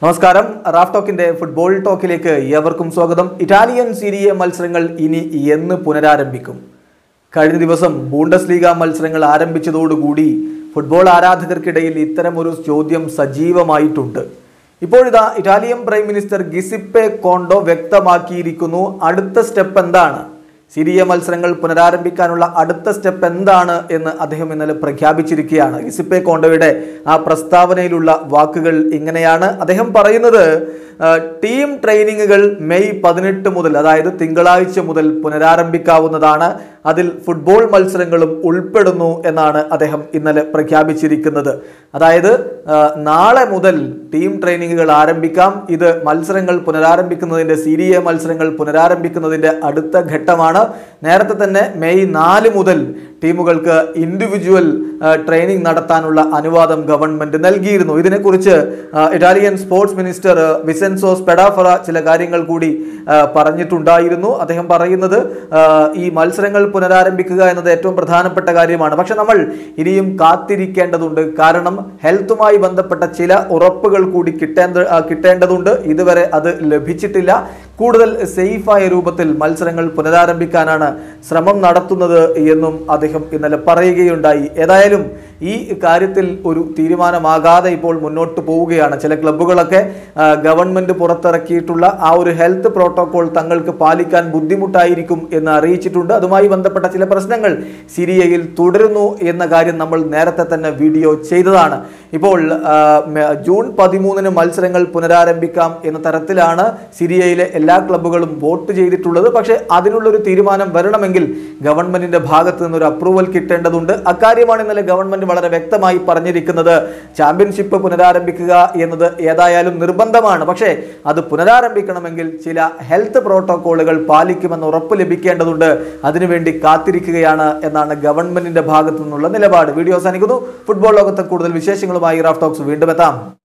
നമസ്കാരം Raf ടോക്കിന്റെ football ടോക്കിലേക്ക് ഏവർക്കും സ്വാഗതം ഇറ്റാലിയൻ സീരിയ മത്സരങ്ങൾ ഇനി എന്ന് പുനരാരംഭിക്കും കഴിഞ്ഞ ദിവസം ബൂണ്ടസ് ലീഗ മത്സരങ്ങൾ ആരംഭിച്ചതോടുകൂടി ഫുട്ബോൾ ആരാധകർക്കിടയിൽ ഇത്തരമൊരു ചോദ്യം സജീവമായിട്ടുണ്ട് ഇപ്പോഴിതാ Italian prime minister Giuseppe Conte വ്യക്തമാക്കിയിരിക്കുന്നു അടുത്ത സ്റ്റെപ്പ് എന്താണ് സിരിയ മത്സരങ്ങൾ പുനരാരംഭിക്കാനുള്ള അടുത്ത സ്റ്റെപ്പ് എന്താണ് എന്ന് അദ്ദേഹം ഇന്നലെ പ്രഖ്യാപിച്ചിരിക്കുകയാണ് ഇസിപ്പെ കോണ്ടോയുടെ ആ പ്രസ്താവനയിലുള്ള വാക്കുകൾ ഇങ്ങനെയാണ് അദ്ദേഹം പറയുന്നത് ആ, ടീം ട്രെയിനിങ്ങുകൾ മെയ് പതിനെട്ട് മുതൽ അതായത് തിങ്കളാഴ്ച മുതൽ പുനരാരംഭിക്കാവുന്നതാണ് അതിൽ ഫുട്ബോൾ മത്സരങ്ങളും ഉൾപ്പെടുന്നു എന്നാണ് അദ്ദേഹം ഇന്നലെ പ്രഖ്യാപിച്ചിരിക്കുന്നത് അതായത് ആ, നാളെ മുതൽ ടീം ട്രെയിനിങ്ങുകൾ ആരംഭിക്കാം ഇത് മത്സരങ്ങൾ പുനരാരംഭിക്കുന്നതിന്റെ സീരിയ മത്സരങ്ങൾ പുനരാരംഭിക്കുന്നതിന്റെ അടുത്ത ഘട്ടമാണ് നേരത്തെ തന്നെ മെയ് നാല് മുതൽ ടീമുകൾക്ക് ഇൻഡിവിജ്വൽ ട്രെയിനിങ് നടത്താനുള്ള അനുവാദം ഗവൺമെന്റ് നൽകിയിരുന്നു ഇതിനെക്കുറിച്ച് ആ, Italian sports minister Vincenzo Spadafora ചില കാര്യങ്ങൾ കൂടി ആ, പറഞ്ഞിട്ടുണ്ടായിരുന്നു അദ്ദേഹം പറയുന്നത് ആ, ഈ മത്സരങ്ങൾ പുനരാരംഭിക്കുക എന്നത് ഏറ്റവും പ്രധാനപ്പെട്ട കാര്യമാണ് പക്ഷെ നമ്മൾ ഇനിയും കാത്തിരിക്കേണ്ടതുണ്ട് കാരണം ഹെൽത്തുമായി ബന്ധപ്പെട്ട ചില ഉറപ്പുകൾ കൂടി കിട്ടേണ്ട ആ, കിട്ടേണ്ടതുണ്ട് ഇതുവരെ അത് ലഭിച്ചിട്ടില്ല കൂടുതൽ സേഫായ രൂപത്തിൽ മത്സരങ്ങൾ പുനരാരംഭിക്കാനാണ് ശ്രമം നടത്തുന്നത് എന്നും അദ്ദേഹം ഇന്നലെ പറയുകയുണ്ടായി ഏതായാലും ഈ കാര്യത്തിൽ ഒരു തീരുമാനമാകാതെ ഇപ്പോൾ മുന്നോട്ട് പോവുകയാണ് ചില ക്ലബ്ബുകളൊക്കെ ആ, ഗവൺമെന്റ് പുറത്തിറക്കിയിട്ടുള്ള ആ ഒരു ഹെൽത്ത് പ്രോട്ടോകോൾ തങ്ങൾക്ക് പാലിക്കാൻ ബുദ്ധിമുട്ടായിരിക്കും എന്ന് അറിയിച്ചിട്ടുണ്ട് അതുമായി ബന്ധപ്പെട്ട ചില പ്രശ്നങ്ങൾ സിരിയയിൽ തുടരുന്നു എന്ന കാര്യം നമ്മൾ നേരത്തെ തന്നെ വീഡിയോ ചെയ്തതാണ് ഇപ്പോൾ ആ, മ- ജൂൺ പതിമൂന്നിന് മത്സരങ്ങൾ പുനരാരംഭിക്കാം എന്ന തരത്തിലാണ് സിരിയയിലെ എല്ലാ ക്ലബ്ബുകളും വോട്ട് ചെയ്തിട്ടുള്ളത് പക്ഷേ അതിനുള്ളൊരു തീരുമാനം വരണമെങ്കിൽ ഗവൺമെന്റിന്റെ ഭാഗത്ത് നിന്നൊരു അപ്രൂവൽ കിട്ടേണ്ടതുണ്ട് അക്കാര്യമാണ് ഇന്നലെ ഗവൺമെന്റ് വളരെ വ്യക്തമായി പറഞ്ഞിരിക്കുന്നത് ചാമ്പ്യൻഷിപ്പ് പുനരാരംഭിക്കുക എന്നത് ഏതായാലും നിർബന്ധമാണ് പക്ഷേ അത് പുനരാരംഭിക്കണമെങ്കിൽ ചില ഹെൽത്ത് പ്രോട്ടോകോളുകൾ പാലിക്കുമെന്ന് ഉറപ്പ് ലഭിക്കേണ്ടതുണ്ട് അതിനുവേണ്ടി കാത്തിരിക്കുകയാണ് എന്നാണ് ഗവൺമെന്റിന്റെ ഭാഗത്തു നിന്നുള്ള നിലപാട് വീഡിയോ അവസാനിക്കുന്നു ഫുട്ബോൾ ലോകത്തെ കൂടുതൽ വിശേഷങ്ങളുമായി റാഫ് ടോക്സ് വീണ്ടും എത്താം